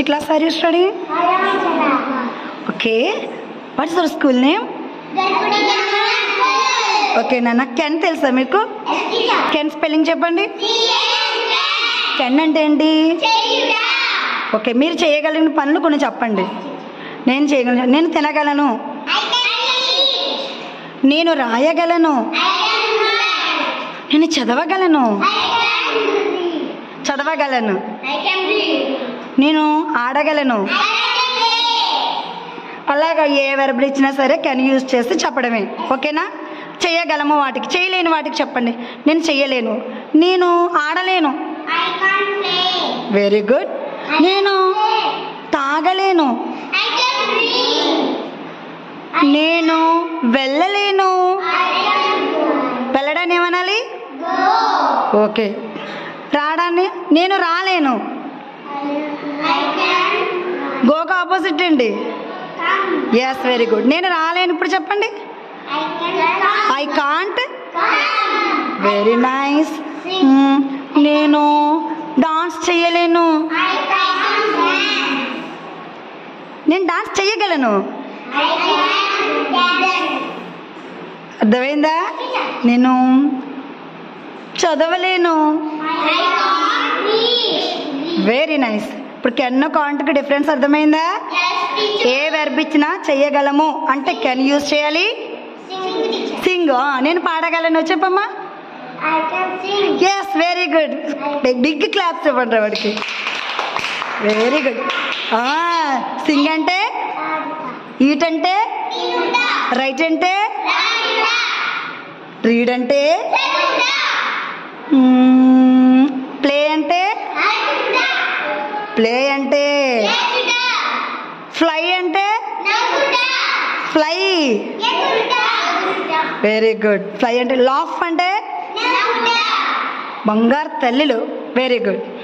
class are you study okay what's your school name okay నాన్న can తెలుసా మీకు can spelling చెప్పండి can అంటే ఏంటి ఓకే మీరు చేయగలిగిన పనులు కొన్ని చెప్పండి నేను చేయగలను నేను తినగలను నేను రాయగలను నేను చదవగలను చదవగలను నేను ఆడగలను అలాగా ఏ వెరబులు ఇచ్చినా సరే కెన్ యూజ్ చేసి చెప్పడమే ఓకేనా చేయగలము వాటికి చేయలేని వాటికి చెప్పండి నేను చెయ్యలేను నేను ఆడలేను వెరీ గుడ్ నేను తాగలేను నేను వెళ్ళలేను వెళ్ళడాన్ని ఏమనాలి ఓకే రావడాన్ని నేను రాలేను గోకు ఆపోజిట్ అండి ఎస్ వెరీ గుడ్ నేను రాలేను ఇప్పుడు చెప్పండి ఐ కాంట్ వెరీ నైస్ నేను డాన్స్ చేయలేను నేను డాన్స్ చేయగలను అర్థమైందా నేను చదవలేను వెరీ నైస్ ఇప్పుడు కెన్ కాంట్కి డిఫరెన్స్ అర్థమైందా ఏ వెర్బ్ ఇచ్చినా చెయ్యగలము అంటే కెన్ యూజ్ చేయాలి సింగ్ నేను పాడగలను చెప్పమ్మా yes very good big claps ఇవ్వండి వాడికి వెరీ గుడ్ సింగ్ అంటే ఈట్ అంటే రైట్ అంటే రీడ్ అంటే ప్లే అంటే ప్లే అంటే ఫ్లై అంటే ఫ్లై వెరీ గుడ్ ఫ్లై అంటే లాఫ్ అంటే బంగారు తల్లిలు వెరీ గుడ్